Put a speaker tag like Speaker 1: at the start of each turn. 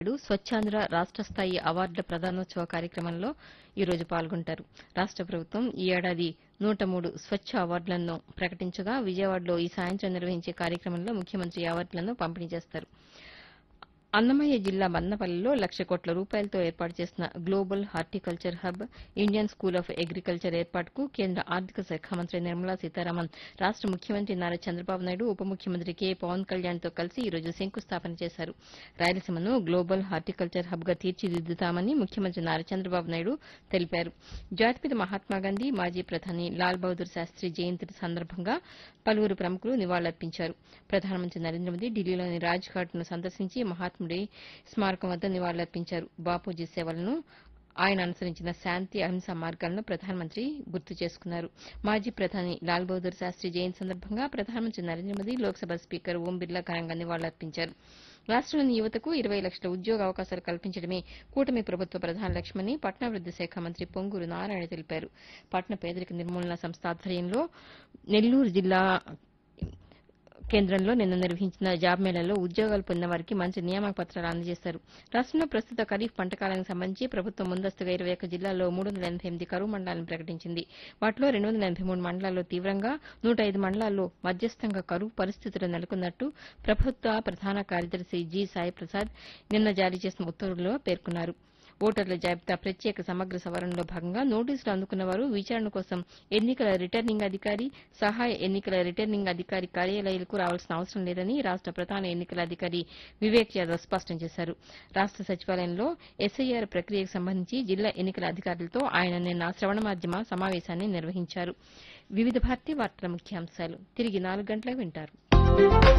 Speaker 1: నాయుడు స్వచ్ఛాంధ్ర రాష్ట స్థాయి అవార్డుల ప్రదానోత్సవ కార్యక్రమంలో ఈరోజు పాల్గొంటారు రాష్ట ప్రభుత్వం ఈ ఏడాది నూట మూడు స్వచ్ఛ అవార్డులను ప్రకటించగా విజయవాడలో ఈ సాయంత్రం నిర్వహించే కార్యక్రమంలో ముఖ్యమంత్రి ఈ అవార్డులను పంపిణీ చేస్తారు అన్నమయ్య జిల్లా మన్నపల్లిలో లక్ష కోట్ల రూపాయలతో ఏర్పాటు చేసిన global horticulture hub Indian school of agriculture ఏర్పాటుకు కేంద్ర ఆర్థిక శాఖ మంత్రి నిర్మలా సీతారామన్ రాష్ట ముఖ్యమంత్రి నారా చంద్రబాబు నాయుడు ఉప ముఖ్యమంత్రి కె పవన్ కళ్యాణ్తో కలిసి ఈరోజు శంకుస్థాపన చేశారు రాయలసీమను గ్లోబల్ హార్టికల్చర్ హబ్గా తీర్చిదిద్దుతామని ముఖ్యమంత్రి నారా చంద్రబాబు నాయుడు తెలిపారు జాతిపిత మహాత్మాగాంధీ మాజీ ప్రధాని లాల్ బహదూర్ శాస్త్రి జయంతి సందర్భంగా పలువురు ప్రముఖులు నివాళులర్పించారు ప్రధానమంత్రి నరేంద్ర మోదీ ఢిల్లీలోని రాజ్ఘాట్ను సందర్శించి మహాత్ముడి స్మారకం వద్ద నివాళులర్పించారు బాపూజీ సేవలను ఆయన అనుసరించిన శాంతి అహింసా మార్గాలను ప్రధానమంత్రి గుర్తు చేసుకున్నారు మాజీ ప్రధాని లాల్ బహదూర్ శాస్త్రి జయంతి సందర్భంగా ప్రధానమంత్రి నరేంద్ర మోదీ లోక్సభ స్పీకర్ ఓం బిర్లా ఘనంగా నివాళులర్పించారు రాష్టంలోని యువతకు ఇరవై లక్షల ఉద్యోగ అవకాశాలు కల్పించడమే కూటమి ప్రభుత్వ ప్రధాన లక్ష్యమని పట్టణాభివృద్ది శాఖ మంత్రి పొంగూరు నారాయణ తెలిపారు పట్టణ పేదరిక నిర్మూలన సంస్థ ఆధ్వర్యంలో నెల్లూరు జిల్లా కేంద్రంలో నిన్న నిర్వహించిన జాబ్ మేళాలో ఉద్యోగాలు పొందిన వారికి మంచి నియామక పత్రాలు అందజేశారు రాష్టంలో ప్రస్తుత ఖరీఫ్ పంట కాలానికి సంబంధించి ప్రభుత్వం ముందస్తుగా ఇరవై ఒక్క జిల్లాల్లో మూడు వందల ఎనబై ఎనిమిది కరువు మండలాలను ప్రకటించింది వాటిలో రెండు వందల ఎనబై మూడు మండలాల్లో తీవ్రంగా నూట ఐదు మండలాల్లో మధ్యస్థంగా కరువు పరిస్థితులు నెలకొన్నట్టు ప్రభుత్వ ప్రధాన కార్యదర్శి జి సాయి ప్రసాద్ నిన్న జారీ చేసిన ఉత్తర్వుల్లో పేర్కొన్నారు ఓటర్ల జాబితా ప్రత్యేక సమగ్ర సవరణలో భాగంగా నోటీసులు అందుకున్న వారు విచారణ కోసం ఎన్నికల రిటర్నింగ్ అధికారి సహాయ ఎన్నికల రిటర్నింగ్ అధికారి కార్యాలయాలకు రావాల్సిన అవసరం లేదని రాష్ట ప్రధాన ఎన్నికల అధికారి వివేక్ యాదవ్ స్పష్టం చేశారు రాష్ట సచివాలయంలో ఎస్ఐఆర్ ప్రక్రియకు సంబంధించి జిల్లా ఎన్నికల అధికారులతో ఆయన నిన్న శ్రవణ మాధ్యమ సమావేశాన్ని నిర్వహించారు వివిధ భారతి వార్తల ముఖ్యాంశాలు తిరిగి నాలుగు గంటలకు వింటారు